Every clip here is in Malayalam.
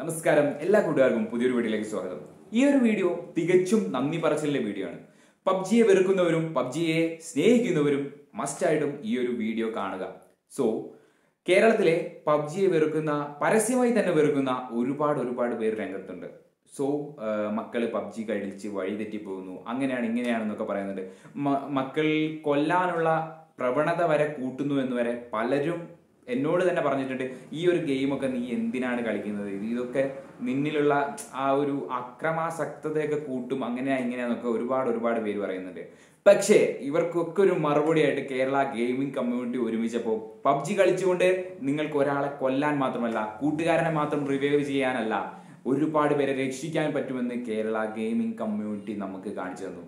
നമസ്കാരം എല്ലാ കൂട്ടുകാർക്കും പുതിയൊരു വീഡിയോയിലേക്ക് സ്വാഗതം ഈ ഒരു വീഡിയോ തികച്ചും നന്ദി പറച്ചിലെ വീഡിയോ ആണ് പബ്ജിയെ വെറുക്കുന്നവരും പബ്ജിയെ സ്നേഹിക്കുന്നവരും മസ്റ്റായിട്ടും ഈ ഒരു വീഡിയോ കാണുക സോ കേരളത്തിലെ പബ്ജിയെ വെറുക്കുന്ന പരസ്യമായി തന്നെ വെറുക്കുന്ന ഒരുപാട് ഒരുപാട് പേര് രംഗത്തുണ്ട് സോ മക്കൾ പബ്ജി കഴിച്ച് വഴിതെറ്റി പോകുന്നു അങ്ങനെയാണ് ഇങ്ങനെയാണെന്നൊക്കെ പറയുന്നുണ്ട് മ- മക്കൾ കൊല്ലാനുള്ള പ്രവണത വരെ കൂട്ടുന്നു എന്ന് വരെ പലരും എന്നോട് തന്നെ പറഞ്ഞിട്ടുണ്ട് ഈ ഒരു ഗെയിമൊക്കെ നീ എന്തിനാണ് കളിക്കുന്നത് ഇത് ഇതൊക്കെ നിന്നിലുള്ള ആ ഒരു അക്രമാസക്തതയൊക്കെ കൂട്ടും അങ്ങനെയാ ഇങ്ങനെയാന്നൊക്കെ ഒരുപാട് ഒരുപാട് പേര് പറയുന്നുണ്ട് പക്ഷേ ഇവർക്കൊക്കെ ഒരു മറുപടിയായിട്ട് കേരള ഗെയിമിംഗ് കമ്മ്യൂണിറ്റി ഒരുമിച്ചപ്പോൾ പബ്ജി കളിച്ചുകൊണ്ട് നിങ്ങൾക്ക് ഒരാളെ കൊല്ലാൻ മാത്രമല്ല കൂട്ടുകാരനെ മാത്രം റിവൈവ് ചെയ്യാനല്ല ഒരുപാട് പേരെ രക്ഷിക്കാൻ പറ്റുമെന്ന് കേരള ഗെയിമിംഗ് കമ്മ്യൂണിറ്റി നമുക്ക് കാണിച്ചു തന്നു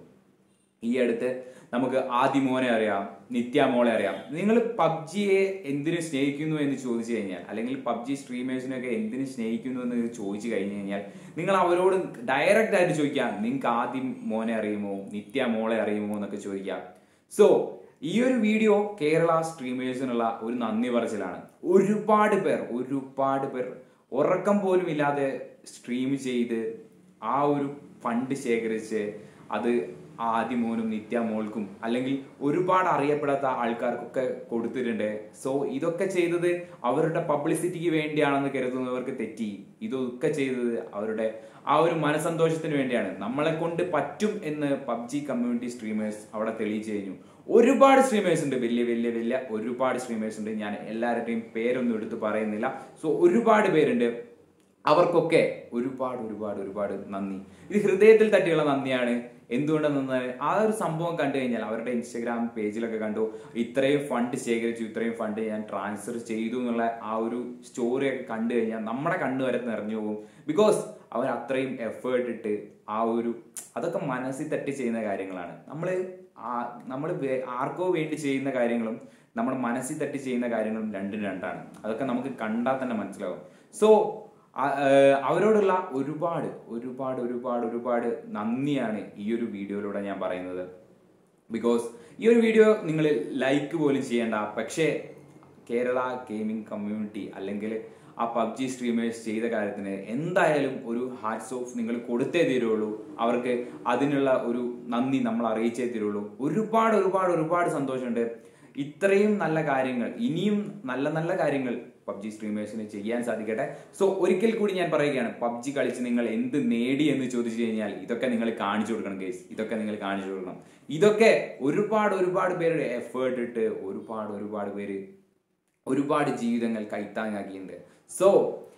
ഈ അടുത്ത് നമുക്ക് ആദിമോനെ അറിയാം നിത്യ മോളെ അറിയാം നിങ്ങൾ പബ്ജിയെ എന്തിനു സ്നേഹിക്കുന്നു എന്ന് ചോദിച്ചു കഴിഞ്ഞാൽ അല്ലെങ്കിൽ പബ്ജി സ്ട്രീമേഴ്സിനൊക്കെ എന്തിനു സ്നേഹിക്കുന്നു എന്ന് ചോദിച്ചു കഴിഞ്ഞു കഴിഞ്ഞാൽ നിങ്ങൾ അവരോട് ഡയറക്റ്റ് ആയിട്ട് ചോദിക്കാം നിങ്ങൾക്ക് ആദ്യം മോനെ അറിയുമോ നിത്യ മോളെ അറിയുമോ എന്നൊക്കെ ചോദിക്കാം സോ ഈ ഒരു വീഡിയോ കേരള സ്ട്രീമേഴ്സിനുള്ള ഒരു നന്ദി പറച്ചിലാണ് ഒരുപാട് പേർ ഒരുപാട് പേർ ഉറക്കം പോലും ഇല്ലാതെ സ്ട്രീം ചെയ്ത് ആ ഒരു ഫണ്ട് ശേഖരിച്ച് അത് ആദിമോനും നിത്യമോൾക്കും അല്ലെങ്കിൽ ഒരുപാട് അറിയപ്പെടാത്ത ആൾക്കാർക്കൊക്കെ കൊടുത്തിട്ടുണ്ട് സോ ഇതൊക്കെ ചെയ്തത് അവരുടെ പബ്ലിസിറ്റിക്ക് വേണ്ടിയാണെന്ന് കരുതുന്നവർക്ക് തെറ്റി ഇതൊക്കെ ചെയ്തത് അവരുടെ ആ ഒരു മനസന്തോഷത്തിന് വേണ്ടിയാണ് നമ്മളെ കൊണ്ട് പറ്റും എന്ന് പബ്ജി കമ്മ്യൂണിറ്റി സ്ട്രീമേഴ്സ് അവിടെ തെളിയിച്ചു കഴിഞ്ഞു ഒരുപാട് സ്ട്രീമേഴ്സ് ഉണ്ട് വലിയ വലിയ വലിയ ഒരുപാട് സ്ട്രീമേഴ്സ് ഉണ്ട് ഞാൻ എല്ലാവരുടെയും പേരൊന്നും എടുത്ത് പറയുന്നില്ല സോ ഒരുപാട് പേരുണ്ട് അവർക്കൊക്കെ ഒരുപാട് ഒരുപാട് ഒരുപാട് നന്ദി ഇത് ഹൃദയത്തിൽ തട്ടിയുള്ള നന്ദിയാണ് എന്തുകൊണ്ടെന്ന് ആ ഒരു സംഭവം കണ്ടു കഴിഞ്ഞാൽ അവരുടെ ഇൻസ്റ്റഗ്രാം പേജിലൊക്കെ കണ്ടു ഇത്രയും ഫണ്ട് ശേഖരിച്ചു ഇത്രയും ഫണ്ട് ഞാൻ ട്രാൻസ്ഫർ ചെയ്തു എന്നുള്ള ആ ഒരു സ്റ്റോറി ഒക്കെ കണ്ടു കഴിഞ്ഞാൽ നമ്മുടെ കണ്ണു വരെ നിറഞ്ഞു പോകും ബിക്കോസ് അവർ അത്രയും എഫേർട്ട് ഇട്ട് ആ ഒരു അതൊക്കെ മനസ്സിൽ തട്ടി ചെയ്യുന്ന കാര്യങ്ങളാണ് നമ്മൾ നമ്മൾ ആർക്കോ വേണ്ടി ചെയ്യുന്ന കാര്യങ്ങളും നമ്മൾ മനസ്സിൽ തട്ടി ചെയ്യുന്ന കാര്യങ്ങളും രണ്ടും രണ്ടാണ് അതൊക്കെ നമുക്ക് കണ്ടാൽ തന്നെ മനസ്സിലാവും സോ ആ- ഏഹ് അവരോടുള്ള ഒരുപാട് ഒരുപാട് ഒരുപാട് ഒരുപാട് നന്ദിയാണ് ഈ ഒരു വീഡിയോയിലൂടെ ഞാൻ പറയുന്നത് ബിക്കോസ് ഈ ഒരു വീഡിയോ നിങ്ങൾ ലൈക്ക് പോലും ചെയ്യേണ്ട പക്ഷേ കേരള ഗെയിമിംഗ് കമ്മ്യൂണിറ്റി അല്ലെങ്കിൽ ആ പബ്ജി സ്ട്രീമേഴ്സ് ചെയ്ത കാര്യത്തിന് എന്തായാലും ഒരു ഹാറ്റ്സ് ഓഫ് നിങ്ങൾ കൊടുത്തേ തീരുള്ളൂ അവർക്ക് അതിനുള്ള ഒരു നന്ദി നമ്മൾ അറിയിച്ചേ തീരുള്ളൂ ഒരുപാട് ഒരുപാട് ഒരുപാട് സന്തോഷമുണ്ട് ഇത്രയും നല്ല കാര്യങ്ങൾ ഇനിയും നല്ല നല്ല കാര്യങ്ങൾ പബ്ജി സ്ട്രീമേഴ്സിന് ചെയ്യാൻ സാധിക്കട്ടെ സോ ഒരിക്കൽ കൂടി ഞാൻ പറയുകയാണ് പബ്ജി കളിച്ച് നിങ്ങൾ എന്ത് നേടി എന്ന് ചോദിച്ചു കഴിഞ്ഞാൽ ഇതൊക്കെ നിങ്ങൾ കാണിച്ചു കൊടുക്കണം കേസ് ഇതൊക്കെ നിങ്ങൾ കാണിച്ചു കൊടുക്കണം ഇതൊക്കെ ഒരുപാട് ഒരുപാട് പേരുടെ എഫേർട്ട് ഇട്ട് ഒരുപാട് ഒരുപാട് പേര് ഒരുപാട് ജീവിതങ്ങൾ കൈത്താങ്ങാക്കിയിട്ടുണ്ട് സോ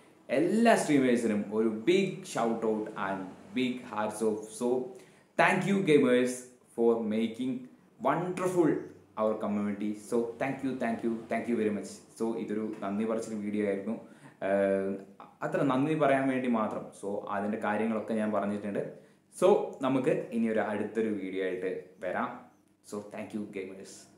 എല്ലാ സ്ട്രീമേഴ്സിനും ഒരു big shout out and big hearts of so thank you gamers for making wonderful our community so thank you thank you thank you very much so ഇതൊരു നന്ദി പറച്ചൊരു വീഡിയോ ആയിരുന്നു ആഹ് അത്ര നന്ദി പറയാൻ വേണ്ടി മാത്രം സോ അതിൻ്റെ കാര്യങ്ങളൊക്കെ ഞാൻ പറഞ്ഞിട്ടുണ്ട് സോ നമുക്ക് ഇനി ഒരു അടുത്തൊരു വീഡിയോ ആയിട്ട് വരാം സോ താങ്ക് യു ഗെയിമേഴ്സ്